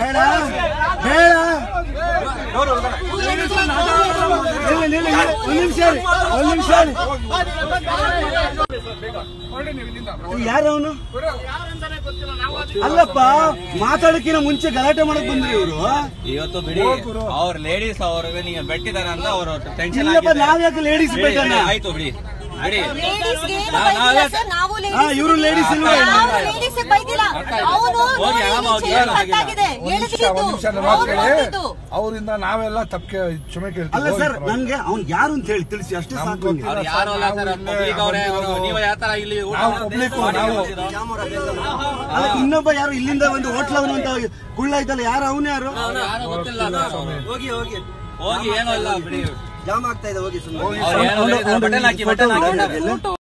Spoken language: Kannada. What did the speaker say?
ಬೇಡ ಬೇಡ ನಿಲ್ಲಿ, ನಿಲ್ಲಿ, ನಿಲ್ಲಿ. ಒಂದ್ ನಿಮಿಷ ಇರಿ, ಒಂದ್ ನಿಮಿಷ ಇರಿ. ಯಾರು ಅವನು ಅಲ್ಲಪ್ಪ ಮಾತಾಡಕ್ಕಿನ ಮುಂಚೆ ಗಲಾಟೆ ಮಾಡಕ್ ಬಂದ್ರಿ ಇವರು ಇವತ್ತು ಬಿಡಿ ಅವ್ರ ಲೇಡೀಸ್ ಅವ್ರಿಗೆ ನೀವು ಬೆಟ್ಟಿದಾರೆ ಅಂತ ಅವರು ಟೆನ್ಷನ್ ಇಲ್ಲಪ್ಪ ನಾವ್ಯಾಕೆ ಲೇಡೀಸ್ ಬೇಕಣ್ಣ ಆಯ್ತು ಬಿಡಿ ಬಿಡಿ ಲೇಡೀಸ್ಗೆ ಏನು ನಾ- ಬೈದಿಲ್ಲ ನಾವೇ- ಸರ್, ನಾವು ಹಾ ladies ಇವರು ಲೇಡೀಸ್ ಇಲ್ವಾ ನಾವು ladies ಗೆ ಬೈದಿಲ್ಲ. ಅವ್ನು ಹೋಗಿ ನೋಡಿ, ಆರಾಮ ಹೋಗಿ, chair ಏನು ಆಗಿಲ್ಲ. ಕಟ್ಟಾಗಿದೆ. ಒಂದ್ ನಿಮಿಷ ಎಳೆದಿದ್ದು. ಒಂದ್ ನಿಮಿಷ ನನ್ನ ಅವ್ನು ಮಾತು ಕೇಳಿ ಹೋಗಿದ್ದು. ಅವರಿಂದ ನಾವೆಲ್ಲ ತಪ್ಪೆ ಕ್ಷಮೆ ಅಲ್ಲ ಕೇಳ್ತೀವಿ ಸರ್ ನನ್ಗೆ ಅವ್ನ್ ಯಾರು ಅಂತ ಹೇಳಿ ತಿಳಿಸಿ ಅಷ್ಟೇ ನಮ್ಗ್ ಸಾಕು ನಂಗೆ. ಅವ್ರು ಯಾರು ಅಲ್ಲ ಸರ್ ಪಬ್ಲಿಕ್ ಅವರೇ ಅವರು ನೀವು ಯಾವ ತರ ಇಲ್ಲಿ ಊಟ ನಾವು public, ನಾವು ಅಲ್ಲ ಇನ್ನೊಬ್ಬ ಯಾರು ಇಲ್ಲಿಂದ ಒಂದು ಹೋಟ್ಲವನು ಅಂತ ಕುಳ್ಳ ಐತಲ್ಲ ಯಾರು ಅವನು ಯಾರು ಯಾರು ಗೊತ್ತಿಲ್ಲ ಅವ್ರು. ಹೋಗಿ ಹೋಗಿ ಹೋಗಿ ಏನೂ ಇಲ್ಲ ಬಿಡಿ ಜಾಮ್ ಆಗ್ತಾ ಇದೆ ಹೋಗಿ ಸುಮ್ಮನೆ ಅವ್ರು ಏನೋ ಹೇಳಿದ್ರು, ಬಟನ್ ಹಾಕಿ ಬಟನ್ ಹಾಕಿ